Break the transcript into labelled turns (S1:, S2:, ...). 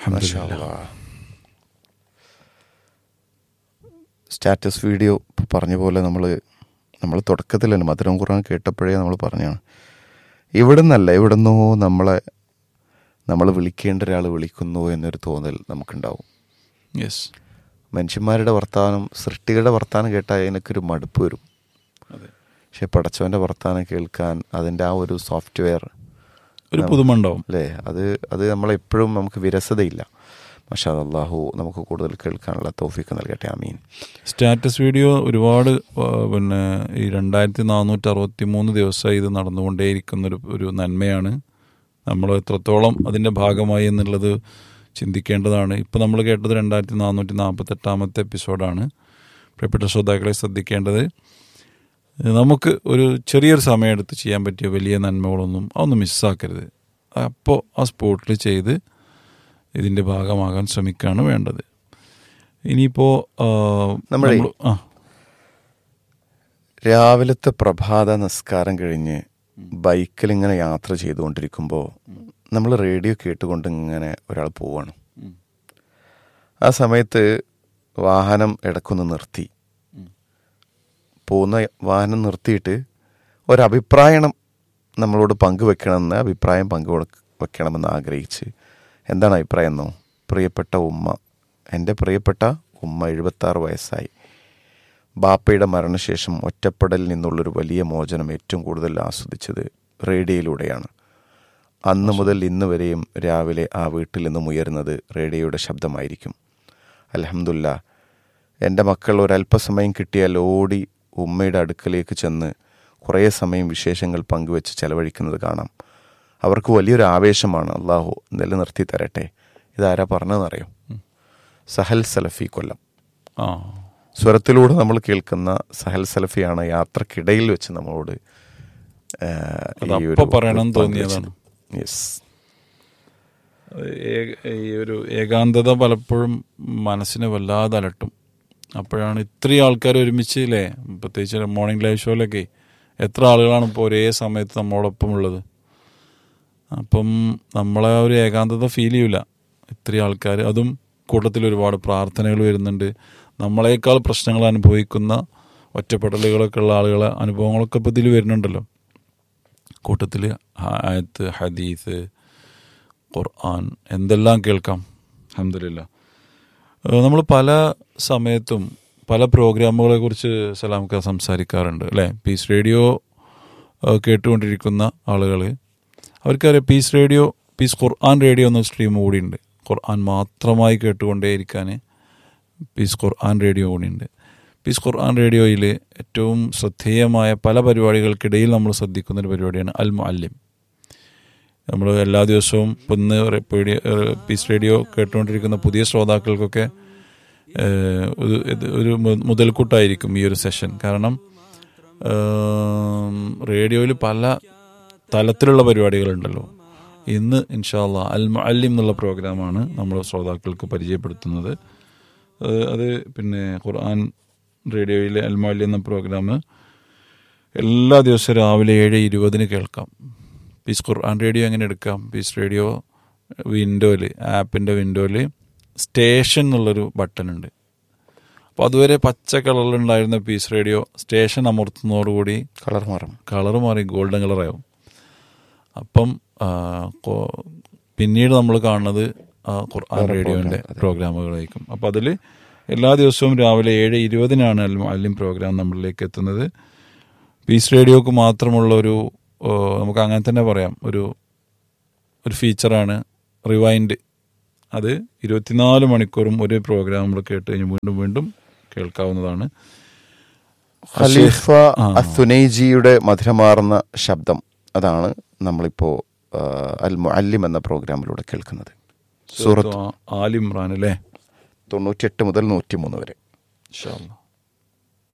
S1: മാഷാ അല്ലാ. Status video ഇപ്പൊ പറഞ്ഞ പോലെ നമ്മൾ നമ്മൾ തുടക്കത്തിൽ തന്നെ മധുരം ഖുർആൻ കേട്ടപ്പോഴേ നമ്മൾ പറഞ്ഞാണ് ഇവിടെ നിന്നല്ല ഇവിടെ നിന്നോ നമ്മളെ നമ്മൾ വിളിക്കേണ്ട ഒരാൾ വിളിക്കുന്നു എന്നൊരു തോന്നൽ നമുക്കുണ്ടാവും
S2: യെസ്
S1: മനുഷ്യന്മാരുടെ വർത്തമാനം സൃഷ്ടികളുടെ വർത്തമാനം കേട്ടാൽ അതിനൊക്കെ ഒരു മടുപ്പ് വരും
S2: അതെ
S1: പക്ഷെ പടച്ചവൻ്റെ വർത്തമാനം കേൾക്കാൻ അതിൻ്റെ ആ ഒരു സോഫ്റ്റ്വെയർ
S2: ഒരു പുതുമ ഉണ്ടാവും
S1: അല്ലേ അത് അത് നമ്മളെപ്പോഴും നമുക്ക് വിരസതയില്ല മഷാ അള്ളാഹു നമുക്ക് കൂടുതൽ കേൾക്കാനുള്ള തോഫിക്ക് നൽകട്ടെ അമീൻ
S2: സ്റ്റാറ്റസ് വീഡിയോ ഒരുപാട് ആ, പിന്നെ ഈ രണ്ടായിരത്തി നാനൂറ്റി അറുപത്തി മൂന്ന് ദിവസമായി ഇത് നടന്നുകൊണ്ടേയിരിക്കുന്നൊരു ഒരു നന്മയാണ് നമ്മൾ എത്രത്തോളം അതിൻ്റെ ഭാഗമായി എന്നുള്ളത് ചിന്തിക്കേണ്ടതാണ് ഇപ്പോൾ നമ്മൾ കേട്ടത് രണ്ടായിരത്തി നാനൂറ്റി നാൽപ്പത്തെട്ടാമത്തെ എപ്പിസോഡാണ് പ്രിയപ്പെട്ട ശ്രോതാക്കളെ ശ്രദ്ധിക്കേണ്ടത് നമുക്ക് ഒരു ചെറിയൊരു സമയമെടുത്ത് ചെയ്യാൻ പറ്റിയ വലിയ നന്മകളൊന്നും അതൊന്നും മിസ്സാക്കരുത് അപ്പോൾ ആ സ്പോട്ടിൽ ചെയ്ത് ഇതിൻ്റെ ഭാഗമാകാൻ ശ്രമിക്കുകയാണ് വേണ്ടത് ഇനിയിപ്പോൾ
S1: നമ്മളെ-
S2: ആ
S1: രാവിലത്തെ പ്രഭാത നിസ്കാരം കഴിഞ്ഞ് ബൈക്കിൽ ഇങ്ങനെ യാത്ര ചെയ്തുകൊണ്ടിരിക്കുമ്പോൾ നമ്മൾ റേഡിയോ കേട്ടുകൊണ്ട് ഇങ്ങനെ ഒരാൾ പോവാണ്
S2: ഉം.
S1: ആ സമയത്ത് വാഹനം ഇടക്കൊന്ന് നിർത്തി പോകുന്ന വാഹനം നിർത്തിയിട്ട് ഒരഭിപ്രായം നമ്മളോട് പങ്കുവെക്കണമെന്ന് അഭിപ്രായം പങ്കുവെക്കണമെന്ന് ആഗ്രഹിച്ച് എന്താണ് അഭിപ്രായം എന്നോ പ്രിയപ്പെട്ട ഉമ്മ എൻ്റെ പ്രിയപ്പെട്ട ഉമ്മ എഴുപത്താറ് വയസ്സായി ബാപ്പയുടെ മരണശേഷം ഒറ്റപ്പെടലിൽ നിന്നുള്ളൊരു വലിയ മോചനം ഏറ്റവും കൂടുതൽ ആസ്വദിച്ചത് റേഡിയോയിലൂടെയാണ് അന്ന് മുതൽ ഇന്ന് വരെയും രാവിലെ ആ വീട്ടിൽ നിന്നും ഉയരുന്നത് റേഡിയോയുടെ ശബ്ദമായിരിക്കും അലഹമുല്ല എൻ്റെ മക്കൾ ഒരല്പസമയം കിട്ടിയാൽ ഓടി ഉമ്മയുടെ അടുക്കലേക്ക് ചെന്ന് കുറേ സമയം വിശേഷങ്ങൾ പങ്കുവെച്ച് ചെലവഴിക്കുന്നത് കാണാം അവർക്ക് വലിയൊരു ആവേശമാണ് അള്ളാഹു നിലനിർത്തി തരട്ടെ ഇതാരാ പറഞ്ഞതെന്നറിയോ സഹൽ സലഫി കൊല്ലം
S2: ആ
S1: സ്വരത്തിലൂടെ നമ്മൾ കേൾക്കുന്ന സഹൽ സലഫിയാണ് യാത്രക്കിടയിൽ വെച്ച് നമ്മളോട് ആ,
S2: അത് അപ്പൊ പറയണമെന്ന് തോന്നിയതാണ്.
S1: യെസ്
S2: ഏക- ഈ ഒരു ഏകാന്തത പലപ്പോഴും മനസ്സിനെ വല്ലാതെ അലട്ടും അപ്പോഴാണ് ഇത്രയും ആൾക്കാർ ഒരുമിച്ച് അല്ലേ പ്രത്യേകിച്ച് മോർണിംഗ് ലൈവ് ഷോയിലൊക്കെ എത്ര ആളുകളാണ് ഇപ്പോൾ ഒരേ സമയത്ത് നമ്മളോടൊപ്പം ഉള്ളത് അപ്പം നമ്മളെ ആ ഒരു ഏകാന്തത ഫീൽ ചെയ്യൂല ഇത്രയും ആൾക്കാർ അതും കൂട്ടത്തിൽ ഒരുപാട് പ്രാർത്ഥനകൾ വരുന്നുണ്ട് നമ്മളെക്കാൾ പ്രശ്നങ്ങൾ അനുഭവിക്കുന്ന ഒറ്റപ്പെടലുകളൊക്കെ ഉള്ള ആളുകളെ അനുഭവങ്ങളൊക്കെ ഇപ്പോൾ ഇതിൽ വരുന്നുണ്ടല്ലോ കൂട്ടത്തിൽ ആയത്ത് ഹദീസ് ഖുർആൻ എന്തെല്ലാം കേൾക്കാം അഹമ്മദില്ല നമ്മൾ പല സമയത്തും പല പ്രോഗ്രാമുകളെ കുറിച്ച് സലാംക്ക സംസാരിക്കാറുണ്ട് അല്ലേ പീസ് റേഡിയോ ഏഹ്, കേട്ടുകൊണ്ടിരിക്കുന്ന ആളുകൾ അവർക്കറിയാം peace radio peace Quran radio എന്ന സ്ട്രീം കൂടിയുണ്ട് ഖുർആൻ മാത്രമായി കേട്ടുകൊണ്ടേയിരിക്കാൻ പീസ് ഖുർആൻ റേഡിയോ കൂടിയുണ്ട് പീസ് ഖുർആൻ റേഡിയോയിൽ ഏറ്റവും ശ്രദ്ധേയമായ പല പരിപാടികൾക്കിടയിൽ നമ്മൾ ശ്രദ്ധിക്കുന്ന ഒരു പരിപാടിയാണ് അൽ മുഅല്ലിം നമ്മൾ എല്ലാ ദിവസവും ഇപ്പം ഇന്ന് റേ- പേടി- ഏഹ് പീസ് റേഡിയോ കേട്ടുകൊണ്ടിരിക്കുന്ന പുതിയ ശ്രോതാക്കൾക്കൊക്കെ ഏഹ്, ഒരു ഇത് ഒരു മു- മുതൽക്കൂട്ടായിരിക്കും ഈ ഒരു സെഷൻ കാരണം റേഡിയോയിൽ പല തലത്തിലുള്ള പരിപാടികളുണ്ടല്ലോ ഇന്ന് ഇൻഷാല്ല അൽ മുഅല്ലിം എന്നുള്ള പ്രോഗ്രാമാണ് നമ്മൾ ശ്രോതാക്കൾക്ക് പരിചയപ്പെടുത്തുന്നത് അത് അത് പിന്നെ ഖുർആൻ റേഡിയോയിലെ അൽ മുഅല്ലിം എന്ന പ്രോഗ്രാം എല്ലാ ദിവസവും രാവിലെ ഏഴ് ഇരുപതിന് കേൾക്കാം പീസ് ഖുർആൻ റേഡിയോ എങ്ങനെ എടുക്കാം പീസ് റേഡിയോ വിൻഡോയിൽ ആപ്പിൻ്റെ വിൻഡോയിൽ സ്റ്റേഷൻ എന്നുള്ളൊരു ബട്ടൺ ഉണ്ട് അപ്പോൾ അതുവരെ പച്ച കളറിലുണ്ടായിരുന്ന പീസ് റേഡിയോ സ്റ്റേഷൻ അമർത്തുന്നതോടുകൂടി
S1: കളർ മാറും
S2: കളർ മാറി ഗോൾഡൻ കളറാവും അപ്പം ആ, കൊ- പിന്നീട് നമ്മൾ കാണുന്നത് ആ ഖുർആൻ
S1: വേറെ
S2: റേഡിയോൻ്റെ
S1: program, അതെ.
S2: പ്രോഗ്രാമുകളായിരിക്കും അപ്പം അതിൽ എല്ലാ ദിവസവും രാവിലെ ഏഴ് ഇരുപതിനാണ് അൽ അല്ലിം പ്രോഗ്രാം നമ്മളിലേക്ക് എത്തുന്നത് പീസ് റേഡിയോക്ക് മാത്രമുള്ള ഒരു ഓ, നമുക്ക് അങ്ങനെ തന്നെ പറയാം ഒരു ഒരു ഫീച്ചറാണ് റിവൈൻഡ് അത് ഇരുപത്തിനാല് മണിക്കൂറും ഒരു പ്രോഗ്രാം നമ്മൾ കേട്ട് കഴിഞ്ഞ് വീണ്ടും വീണ്ടും കേൾക്കാവുന്നതാണ്
S1: ഖലീഫ
S2: ആ.
S1: അസുനൈജിയുടെ മധുരമാർന്ന ശബ്ദം അതാണ് നമ്മളിപ്പോൾ അൽ മുഅല്ലിം എന്ന പ്രോഗ്രാമിലൂടെ കേൾക്കുന്നത് സൂറത്ത്
S2: ആലിമ്രാൻ അല്ലേ
S1: തൊണ്ണൂറ്റിയെട്ട് മുതൽ നൂറ്റിമൂന്ന് വരെ
S2: ഇൻഷാ അല്ലാ.